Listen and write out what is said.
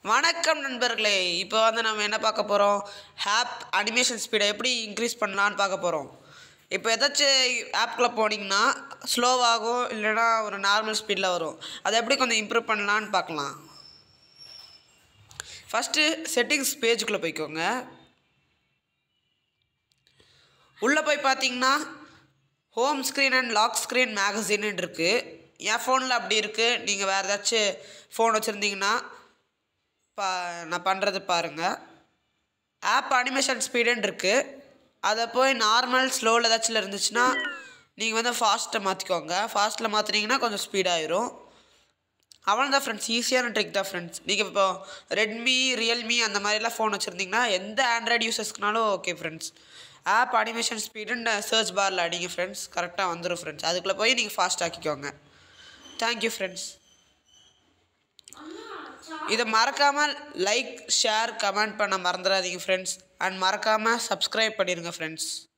வணக்கம் நண்பர்களே இப்போ வந்து நம்ம என்ன பார்க்க போகிறோம் ஆப் அனிமேஷன் ஸ்பீடை எப்படி இன்க்ரீஸ் பண்ணலான்னு பார்க்க போகிறோம் இப்போ ஏதாச்சும் ஆப்குள்ளே போனீங்கன்னா ஸ்லோவாகும் இல்லைன்னா ஒரு நார்மல் ஸ்பீடில் வரும் அதை எப்படி கொஞ்சம் இம்ப்ரூவ் பண்ணலான்னு பார்க்கலாம் ஃபஸ்ட்டு செட்டிங்ஸ் பேஜுக்குள்ளே போய்க்கோங்க உள்ளே போய் பார்த்தீங்கன்னா home screen and lock screen மேகசின்னு இருக்குது என் ஃபோனில் அப்படி இருக்குது நீங்கள் வேறு ஏதாச்சும் ஃபோன் வச்சுருந்தீங்கன்னா பா நான் பண்ணுறது பாருங்கள் ஆப் அனிமேஷன் ஸ்பீடுன்னு இருக்குது அதை போய் நார்மல் ஸ்லோவில் ஏதாச்சும் இருந்துச்சுன்னா நீங்கள் வந்து ஃபாஸ்ட்டை மாற்றிக்கோங்க ஃபாஸ்ட்டில் மாற்றினீங்கன்னா கொஞ்சம் ஸ்பீடாயிரும் அவ்வளோ தான் ஃப்ரெண்ட்ஸ் ஈஸியான ட்ரிக் தான் ஃப்ரெண்ட்ஸ் நீங்கள் இப்போ ரெட்மி ரியல்மி அந்த மாதிரிலாம் ஃபோன் வச்சுருந்தீங்கன்னா எந்த ஆண்ட்ராய்டு யூசர்ஸ்க்குனாலும் ஓகே ஃப்ரெண்ட்ஸ் ஆப் அனிமேஷன் ஸ்பீடுன்னு சர்ச் பாரில் அடிங்க ஃப்ரெண்ட்ஸ் கரெக்டாக வந்துடும் ஃப்ரெண்ட்ஸ் அதுக்குள்ளே போய் நீங்கள் ஃபாஸ்ட் ஆக்கிக்கோங்க தேங்க்யூ ஃப்ரெண்ட்ஸ் இதை மறக்காமல் லைக் ஷேர் கமெண்ட் பண்ண மறந்துடாதீங்க ஃப்ரெண்ட்ஸ் அண்ட் மறக்காமல் சப்ஸ்கிரைப் பண்ணிடுங்க ஃப்ரெண்ட்ஸ்